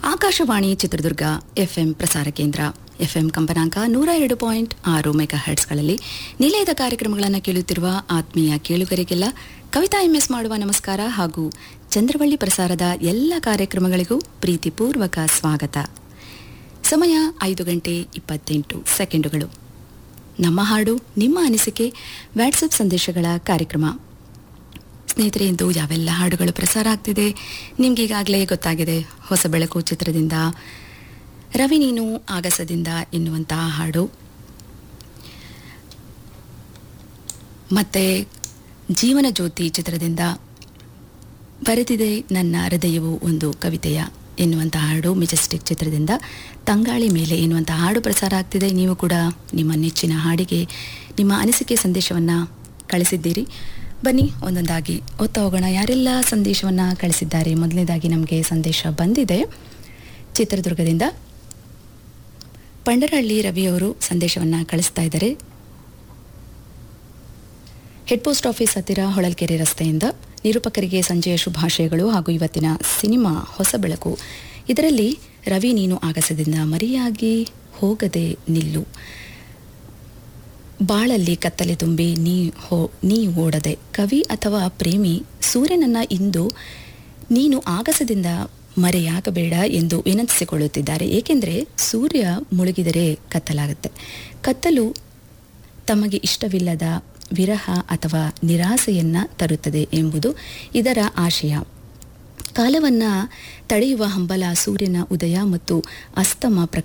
Akashvani Chitradurga FM ಪ್ರಸಾರ ಕೇಂದ್ರ FM ಕಂಪನಾಂಕ ನೂರ ಎರಡು ಪಾಯಿಂಟ್ ಆರು ಮೆಗಾ ಹರ್ಟ್ಸ್ಗಳಲ್ಲಿ ನಿಲಯದ ಕಾರ್ಯಕ್ರಮಗಳನ್ನು ಕೇಳುತ್ತಿರುವ ಆತ್ಮೀಯ ಕೇಳುಗರಿಗೆಲ್ಲ ಕವಿತಾ ಎಂಎಸ್ ಮಾಡುವ ನಮಸ್ಕಾರ ಹಾಗೂ ಚಂದ್ರವಳ್ಳಿ ಪ್ರಸಾರದ ಎಲ್ಲ ಕಾರ್ಯಕ್ರಮಗಳಿಗೂ ಪ್ರೀತಿಪೂರ್ವಕ ಸ್ವಾಗತ ಸಮಯ ಐದು ಗಂಟೆ ಇಪ್ಪತ್ತೆಂಟು ಸೆಕೆಂಡುಗಳು ನಮ್ಮ ಹಾಡು ನಿಮ್ಮ ಅನಿಸಿಕೆ ವಾಟ್ಸಪ್ ಸಂದೇಶಗಳ ಕಾರ್ಯಕ್ರಮ ಸ್ನೇಹಿತರೆ ಇಂದು ಯಾವೆಲ್ಲ ಹಾಡುಗಳು ಪ್ರಸಾರ ಆಗ್ತಿದೆ ನಿಮ್ಗೀಗಾಗಲೇ ಗೊತ್ತಾಗಿದೆ ಹೊಸ ಬೆಳಕು ಚಿತ್ರದಿಂದ ರವಿ ನೀನು ಆಗಸದಿಂದ ಎನ್ನುವಂತಹ ಹಾಡು ಮತ್ತೆ ಜೀವನ ಜ್ಯೋತಿ ಚಿತ್ರದಿಂದ ಬರೆದಿದೆ ನನ್ನ ಹೃದಯವು ಒಂದು ಕವಿತೆಯ ಎನ್ನುವಂತಹ ಹಾಡು ಮೆಜೆಸ್ಟಿಕ್ ಚಿತ್ರದಿಂದ ತಂಗಾಳಿ ಮೇಲೆ ಎನ್ನುವಂತಹ ಹಾಡು ಪ್ರಸಾರ ಆಗ್ತಿದೆ ನೀವು ಕೂಡ ನಿಮ್ಮ ನೆಚ್ಚಿನ ಹಾಡಿಗೆ ನಿಮ್ಮ ಅನಿಸಿಕೆ ಸಂದೇಶವನ್ನು ಕಳಿಸಿದ್ದೀರಿ ಬನ್ನಿ ಒಂದೊಂದಾಗಿ ಓದ್ತಾ ಹೋಗೋಣ ಯಾರೆಲ್ಲ ಸಂದೇಶವನ್ನು ಕಳಿಸಿದ್ದಾರೆ ಮೊದಲನೇದಾಗಿ ನಮಗೆ ಸಂದೇಶ ಬಂದಿದೆ ಚಿತ್ರದುರ್ಗದಿಂದ ಪಂಡರಹಳ್ಳಿ ರವಿಯವರು ಸಂದೇಶವನ್ನು ಕಳಿಸ್ತಾ ಇದ್ದಾರೆ ಹೆಡ್ ಪೋಸ್ಟ್ ಆಫೀಸ್ ಹತ್ತಿರ ಹೊಳಲ್ಕೆರೆ ರಸ್ತೆಯಿಂದ ನಿರೂಪಕರಿಗೆ ಸಂಜೆಯ ಶುಭಾಶಯಗಳು ಹಾಗೂ ಇವತ್ತಿನ ಸಿನಿಮಾ ಹೊಸ ಬೆಳಕು ಇದರಲ್ಲಿ ರವಿ ನೀನು ಆಗಸದಿಂದ ಮರಿಯಾಗಿ ಹೋಗದೆ ನಿಲ್ಲು ಬಾಳಲ್ಲಿ ಕತ್ತಲೆ ತುಂಬಿ ನೀ ಹೋ ನೀ ಓಡದೆ ಕವಿ ಅಥವಾ ಪ್ರೇಮಿ ಸೂರ್ಯನನ್ನ ಇಂದು ನೀನು ಆಗಸದಿಂದ ಮರೆಯಾಗಬೇಡ ಎಂದು ವಿನಂತಿಸಿಕೊಳ್ಳುತ್ತಿದ್ದಾರೆ ಏಕೆಂದರೆ ಸೂರ್ಯ ಮುಳುಗಿದರೆ ಕತ್ತಲಾಗುತ್ತೆ ಕತ್ತಲು ತಮಗೆ ಇಷ್ಟವಿಲ್ಲದ ವಿರಹ ಅಥವಾ ನಿರಾಸೆಯನ್ನ ತರುತ್ತದೆ ಎಂಬುದು ಇದರ ಆಶಯ ಕಾಲವನ್ನ ತಡೆಯುವ ಹಂಬಲ ಸೂರ್ಯನ ಉದಯ ಮತ್ತು ಅಸ್ತಮ